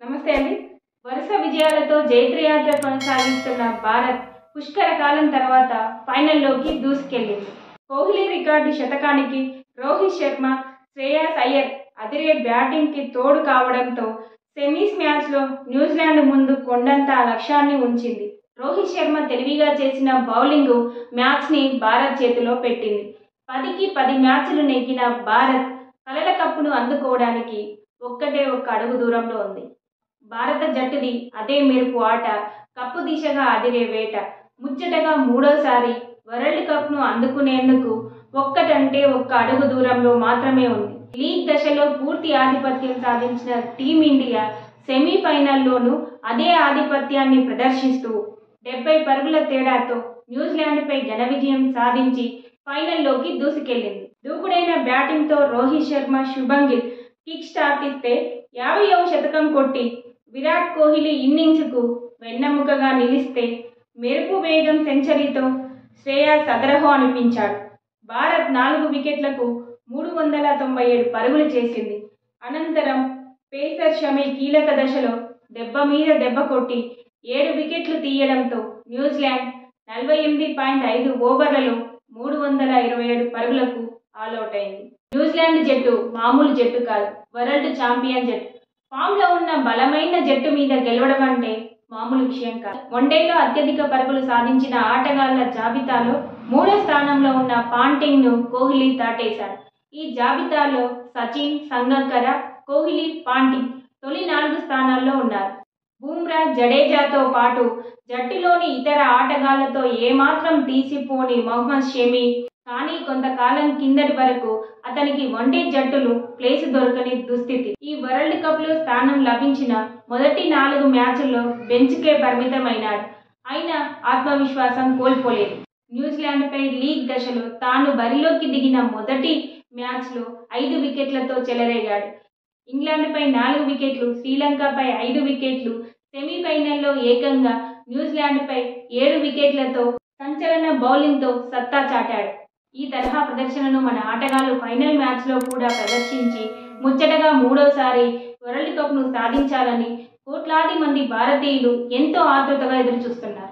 నమస్తే అండి వరుస విజయాలతో జైత్రయాత్ర కొనసాగిస్తున్న భారత్ పుష్కర కాలం తర్వాత ఫైనల్లోకి దూసుకెళ్లింది కోహ్లీ రికార్డు శతకానికి రోహిత్ శర్మ శ్రేయాస్ అయ్యర్ అదిరే బ్యాటింగ్కి తోడు కావడంతో సెమీస్ మ్యాచ్లో న్యూజిలాండ్ ముందు కొండంత లక్ష్యాన్ని ఉంచింది రోహిత్ శర్మ తెలివిగా చేసిన బౌలింగ్ మ్యాచ్ని భారత్ చేతిలో పెట్టింది పదికి పది మ్యాచ్లు నెగ్గిన భారత్ కలల కప్పును అందుకోవడానికి ఒక్కటే ఒక్క అడుగు దూరంలో ఉంది భారత జట్టుది అదే మెరుపు ఆట కప్పు దిశగా అదిరే వేట ముచ్చటగా మూడోసారి వరల్డ్ కప్ను అందుకునేందుకు ఒక్కటంటే ఒక్క అడుగు దూరంలో మాత్రమే ఉంది లీగ్ దశలో పూర్తి ఆధిపత్యం సాధించిన టీమిండియా సెమీఫైనల్లోనూ అదే ఆధిపత్యాన్ని ప్రదర్శిస్తూ డెబ్బై పరుగుల తేడాతో న్యూజిలాండ్పై ఘన విజయం సాధించి ఫైనల్లోకి దూసుకెళ్లింది దూకుడైన బ్యాటింగ్తో రోహిత్ శర్మ శుభం గిల్ కిక్ స్టార్ట్ ఇస్తే యాభైవ శతకం కొట్టి విరాట్ కోహ్లీ ఇన్నింగ్స్కు వెన్నెముకగా నిలిస్తే మెరుపు వేగం సెంచరీతో శ్రేయాస్ అగ్రహో అనిపించాడు భారత్ నాలుగు వికెట్లకు మూడు వందల తొంభై ఏడు పరుగులు చేసింది అనంతరం పేసర్ షమి కీలక దశలో దెబ్బ మీద దెబ్బ కొట్టి ఏడు వికెట్లు తీయడంతో న్యూజిలాండ్ నలభై ఎనిమిది పాయింట్ ఐదు ఓవర్లలో మూడు వందల ఇరవై ఏడు పరుగులకు ఆల్అవుట్ అయింది న్యూజిలాండ్ జట్టు మామూలు జట్టు కాదు వరల్డ్ ఛాంపియన్ జట్టు ఫామ్ లో ఉన్న బలమైన జట్టు మీద గెలవడం అంటే మామూలు విషయం కాదు వన్డేలో అత్యధిక పరుగులు సాధించిన ఆటగాళ్ల జాబితాలో మూడో స్థానంలో ఉన్న పాంటింగ్ ను కోహ్లీ దాటేశాడు ఈ జాబితాలో సచిన్ సంగక్కర కోహ్లీ పాంటింగ్ తొలి నాలుగు స్థానాల్లో ఉన్నారు బూమ్రా జడేజాతో పాటు జట్టులోని ఇతర ఆటగాళ్లతో ఏమాత్రం తీసిపోని మొహమ్మద్ షమి కానీ కొంతకాలం కిందటి వరకు అతనికి వన్డే జట్టులు ప్లేస్ దొరకని దుస్థితి ఈ వరల్డ్ కప్ లో స్థానం లభించిన మొదటి నాలుగు మ్యాచ్ల్లో బెంచ్కే పరిమితమైనాడు అయినా ఆత్మవిశ్వాసం కోల్పోలేదు న్యూజిలాండ్ పై లీగ్ దశలో తాను బరిలోకి దిగిన మొదటి మ్యాచ్లో ఐదు వికెట్లతో చెలరేగాడు ఇంగ్లాండ్పై నాలుగు వికెట్లు శ్రీలంకపై ఐదు వికెట్లు సెమీఫైనల్లో ఏకంగా న్యూజిలాండ్పై ఏడు వికెట్లతో సంచలన బౌలింగ్తో సత్తా చాటాడు ఈ తరహా ప్రదర్శనను మన ఆటగాళ్లు ఫైనల్ మ్యాచ్లో కూడా ప్రదర్శించి ముచ్చటగా మూడోసారి వరల్డ్ కప్ను సాధించాలని కోట్లాది మంది భారతీయులు ఎంతో ఆతృతగా ఎదురుచూస్తున్నారు